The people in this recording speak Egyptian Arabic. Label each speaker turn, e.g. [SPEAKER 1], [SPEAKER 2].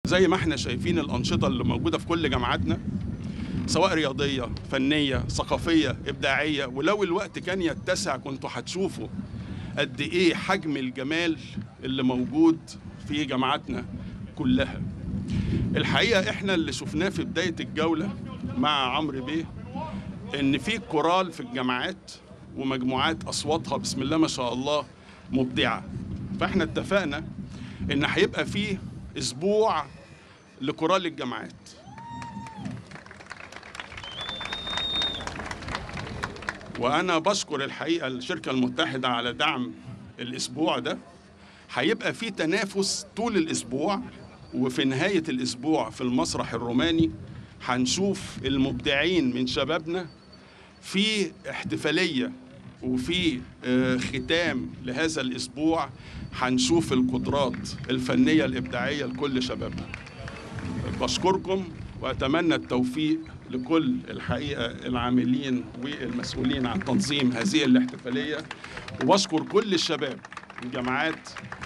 [SPEAKER 1] زي ما احنا شايفين الأنشطة اللي موجودة في كل جامعاتنا سواء رياضية فنية ثقافية إبداعية ولو الوقت كان يتسع كنتوا هتشوفوا قد إيه حجم الجمال اللي موجود في جامعاتنا كلها الحقيقة إحنا اللي شفناه في بداية الجولة مع عمرو بيه إن في كورال في الجامعات ومجموعات أصواتها بسم الله ما شاء الله مبدعة فإحنا اتفقنا إن هيبقى فيه أسبوع لكورال الجامعات وانا بشكر الحقيقه الشركه المتحده على دعم الاسبوع ده هيبقى في تنافس طول الاسبوع وفي نهايه الاسبوع في المسرح الروماني هنشوف المبدعين من شبابنا في احتفاليه وفي آه، ختام لهذا الاسبوع هنشوف القدرات الفنيه الابداعيه لكل شبابنا بشكركم واتمنى التوفيق لكل الحقيقه العاملين والمسؤولين عن تنظيم هذه الاحتفاليه وبشكر كل الشباب الجامعات